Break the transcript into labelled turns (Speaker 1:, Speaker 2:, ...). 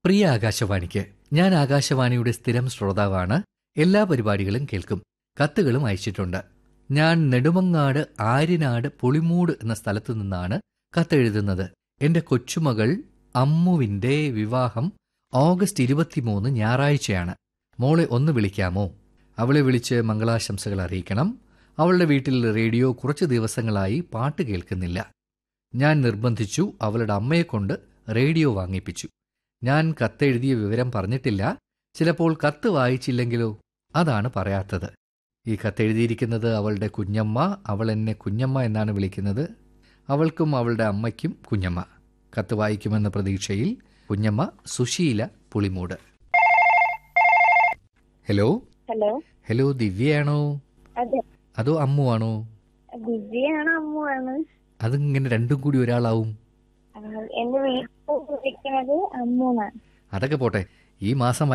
Speaker 1: പ്രിയ ആകാശവാണിക്ക് ഞാൻ ആകാശവാണിയുടെ സ്ഥിരം ശ്രോതാവാണ് എല്ലാ പരിപാടികളും കേൾക്കും കത്തുകളും അയച്ചിട്ടുണ്ട് ഞാൻ നെടുമങ്ങാട് ആര്യനാട് പുളിമൂട് എന്ന സ്ഥലത്തു നിന്നാണ് കത്തെഴുതുന്നത് എന്റെ കൊച്ചുമകൾ അമ്മുവിന്റെ വിവാഹം ഓഗസ്റ്റ് ഇരുപത്തിമൂന്ന് ഞായറാഴ്ചയാണ് മോളെ ഒന്ന് വിളിക്കാമോ അവളെ വിളിച്ച് മംഗളാശംസകൾ അറിയിക്കണം അവളുടെ വീട്ടിൽ റേഡിയോ കുറച്ച് ദിവസങ്ങളായി പാട്ട് കേൾക്കുന്നില്ല ഞാൻ നിർബന്ധിച്ചു അവളുടെ അമ്മയെക്കൊണ്ട് റേഡിയോ വാങ്ങിപ്പിച്ചു ഞാൻ കത്തെഴുതിയ വിവരം പറഞ്ഞിട്ടില്ല ചിലപ്പോൾ കത്ത് വായിച്ചില്ലെങ്കിലോ അതാണ് പറയാത്തത് ഈ കത്തെഴുതിയിരിക്കുന്നത് അവളുടെ കുഞ്ഞമ്മ അവൾ എന്നെ കുഞ്ഞമ്മ എന്നാണ് വിളിക്കുന്നത് അവൾക്കും അവളുടെ അമ്മയ്ക്കും കുഞ്ഞമ്മ കത്ത് വായിക്കുമെന്ന പ്രതീക്ഷയിൽ Kunjamma Susheela Pulimood hello
Speaker 2: hello
Speaker 1: hello ദിവ്യയാണോ
Speaker 2: അതെ
Speaker 1: അതോ അമ്മുവാണോ
Speaker 2: ദിവ്യയാണ് അമ്മുവാണ്
Speaker 1: അതിങ്ങനെ രണ്ടും കൂടി ഒരാളാവും
Speaker 2: ആ, എന്റെ വീട്ടിൽ വിളിക്കുന്നത് അമ്മൂന്നാണ്
Speaker 1: അതൊക്കെ പോട്ടെ ഈ മാസം